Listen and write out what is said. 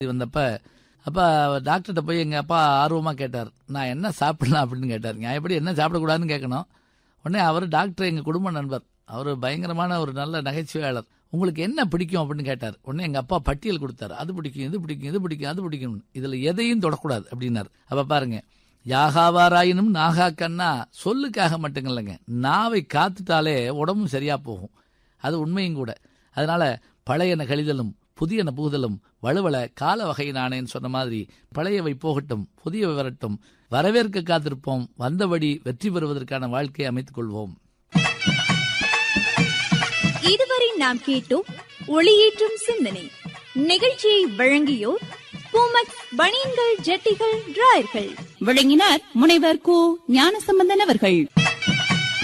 வந்தப்ப அப்ப டாக்டர்கிட்ட போய் எங்க அப்பா ஆர்வமா கேட்டார் நான் என்ன சாப்பிடலாம் அப்படின்னு கேட்டார் நான் எப்படி என்ன சாப்பிடக்கூடாதுன்னு கேட்கணும் உடனே அவர் டாக்டர் எங்க குடும்ப நண்பர் அவர் பயங்கரமான ஒரு நல்ல நகைச்சுவையாளர் உங்களுக்கு என்ன பிடிக்கும் அப்படின்னு கேட்டார் உடனே எங்க அப்பா பட்டியல் கொடுத்தாரு அது பிடிக்கும் இது பிடிக்கும் இது பிடிக்கும் அது பிடிக்கும் இதுல எதையும் தொடக்கூடாது அப்படின்னாரு அப்ப பாருங்க யாகாவாராயினும் நாகா கண்ணா சொல்லுக்காக மட்டும் இல்லைங்க நாவை காத்துட்டாலே உடம்பும் சரியா போகும் அது உண்மையும் கூட அதனால பழையன கழிதலும் புதியன புகுதலும் வலுவல கால வகை நானேன்னு சொன்ன மாதிரி பழையவை போகட்டும் புதியவை வரட்டும் வரவேற்க காத்திருப்போம் வந்தபடி வெற்றி பெறுவதற்கான வாழ்க்கையை அமைத்துக் கொள்வோம் இதுவரை நாம் கேட்டோம் ஒளியேற்றும் சிந்தனை நிகழ்ச்சியை வழங்கியோர் பூமக் பனியன்கள் ஜட்டிகள் டிராயர்கள் விளங்கினார் முனைவர் கு ஞானசம்பந்தன் அவர்கள்